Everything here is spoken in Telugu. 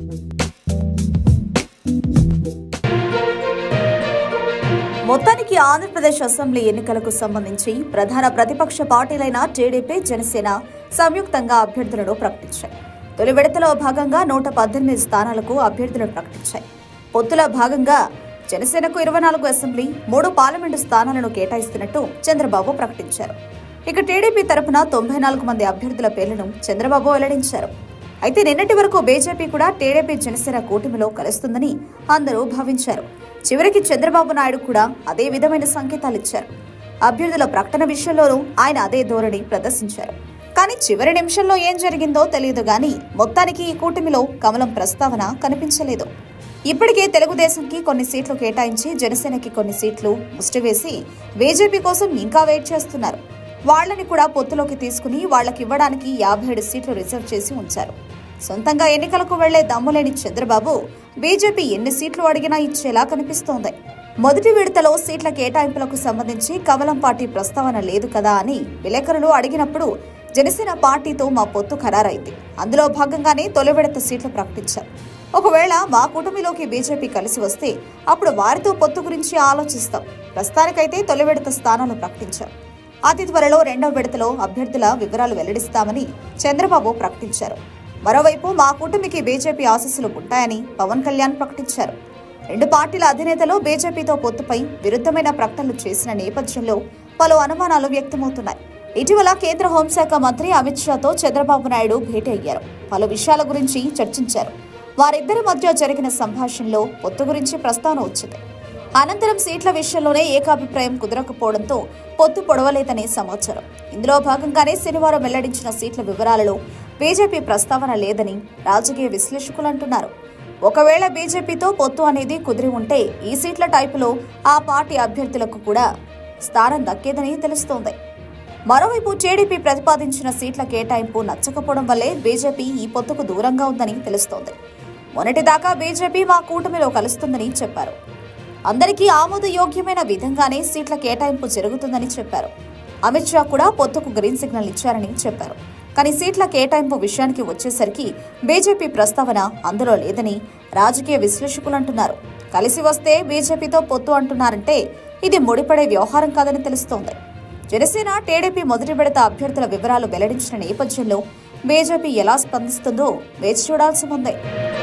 మొత్తానికి ఆంధ్రప్రదేశ్ అసెంబ్లీ ఎన్నికలకు సంబంధించి ప్రధాన ప్రతిపక్ష పార్టీలైన టీడీపీ జనసేన సంయుక్తంగా అభ్యర్థులను ప్రకటించాయి తొలి విడతలో భాగంగా నూట పద్దెనిమిది స్థానాలకు అభ్యర్థులను ప్రకటించాయి పొత్తుల భాగంగా జనసేనకు ఇరవై నాలుగు అసెంబ్లీ మూడు పార్లమెంటు స్థానాలను కేటాయిస్తున్నట్టు చంద్రబాబు ప్రకటించారు ఇక టీడీపీ తరపున తొంభై నాలుగు మంది అభ్యర్థుల పేర్లను చంద్రబాబు వెల్లడించారు అయితే నిన్నటి వరకు బీజేపీ కూడా టీడీపీ జనసేన కూటమిలో కలుస్తుందని అందరూ భావించారు చివరికి చంద్రబాబు నాయుడు కూడా అదే విధమైన సంకేతాలు ఇచ్చారు అభ్యర్థుల ప్రకటన విషయంలోనూ ఆయన అదే ధోరణి ప్రదర్శించారు కానీ చివరి నిమిషంలో ఏం జరిగిందో తెలియదు గాని మొత్తానికి ఈ కూటమిలో కమలం ప్రస్తావన కనిపించలేదు ఇప్పటికే తెలుగుదేశంకి కొన్ని సీట్లు కేటాయించి జనసేనకి కొన్ని సీట్లు ముష్టివేసి బీజేపీ కోసం ఇంకా వెయిట్ చేస్తున్నారు వాళ్ళని కూడా పొత్తులోకి తీసుకుని వాళ్ళకి ఇవ్వడానికి యాభై ఏడు సీట్లు రిజర్వ్ చేసి ఉంచారు సొంతంగా ఎన్నికలకు వెళ్లే దమ్ములేని చంద్రబాబు బీజేపీ ఎన్ని సీట్లు అడిగినా ఇచ్చేలా కనిపిస్తోంది మొదటి విడతలో సీట్ల కేటాయింపులకు సంబంధించి కమలం పార్టీ ప్రస్తావన లేదు కదా అని విలేకరులు అడిగినప్పుడు జనసేన పార్టీతో మా పొత్తు ఖరారైంది అందులో భాగంగానే తొలి విడత సీట్లు ప్రకటించారు ఒకవేళ మా కూటమిలోకి బీజేపీ కలిసి వస్తే అప్పుడు వారితో పొత్తు గురించి ఆలోచిస్తాం ప్రస్తుతానికైతే తొలి విడత స్థానాలు ప్రకటించాం అతి త్వరలో రెండవ విడతలో అభ్యర్థుల వివరాలు వెల్లడిస్తామని చంద్రబాబు ప్రకటించారు మరోవైపు మా కూటమికి బీజేపీ ఆశీస్సులు ఉంటాయని పవన్ కళ్యాణ్ ప్రకటించారు రెండు పార్టీల అధినేతలు బీజేపీతో పొత్తుపై విరుద్ధమైన ప్రకటనలు చేసిన నేపథ్యంలో పలు అనుమానాలు వ్యక్తమవుతున్నాయి ఇటీవల కేంద్ర హోంశాఖ మంత్రి అమిత్ షాతో చంద్రబాబు నాయుడు భేటీ అయ్యారు పలు విషయాల గురించి చర్చించారు వారిద్దరి మధ్య జరిగిన సంభాషణలో పొత్తు గురించి ప్రస్తావన వచ్చింది అనంతరం సీట్ల విషయంలోనే ఏకాభిప్రాయం కుదరకపోవడంతో పొత్తు పొడవలేదనే సమాచారం ఇందులో భాగంగానే శనివారం వెల్లడించిన సీట్ల వివరాలలో బీజేపీ ప్రస్తావన లేదని రాజకీయ విశ్లేషకులు అంటున్నారు ఒకవేళ బీజేపీతో పొత్తు అనేది కుదిరి ఉంటే ఈ సీట్ల టైపులో ఆ పార్టీ అభ్యర్థులకు కూడా స్థానం దక్కేదని తెలుస్తోంది మరోవైపు టీడీపీ ప్రతిపాదించిన సీట్ల కేటాయింపు నచ్చకపోవడం వల్లే బీజేపీ ఈ పొత్తుకు దూరంగా ఉందని తెలుస్తోంది మొన్నటిదాకా బీజేపీ మా కూటమిలో కలుస్తుందని చెప్పారు అందరికీ ఆమోదయోగ్యమైన విధంగానే సీట్ల కేటాయింపు జరుగుతుందని చెప్పారు అమిత్ షా కూడా పొత్తుకు గ్రీన్ సిగ్నల్ ఇచ్చారని చెప్పారు కానీ సీట్ల కేటాయింపు విషయానికి వచ్చేసరికి బీజేపీ ప్రస్తావన అందులో లేదని రాజకీయ విశ్లేషకులు అంటున్నారు కలిసి వస్తే బీజేపీతో పొత్తు అంటున్నారంటే ఇది ముడిపడే వ్యవహారం కాదని తెలుస్తోంది జనసేన టీడీపీ మొదటి విడత అభ్యర్థుల వివరాలు వెల్లడించిన నేపథ్యంలో బీజేపీ ఎలా స్పందిస్తుందో వేచి చూడాల్సి ఉంది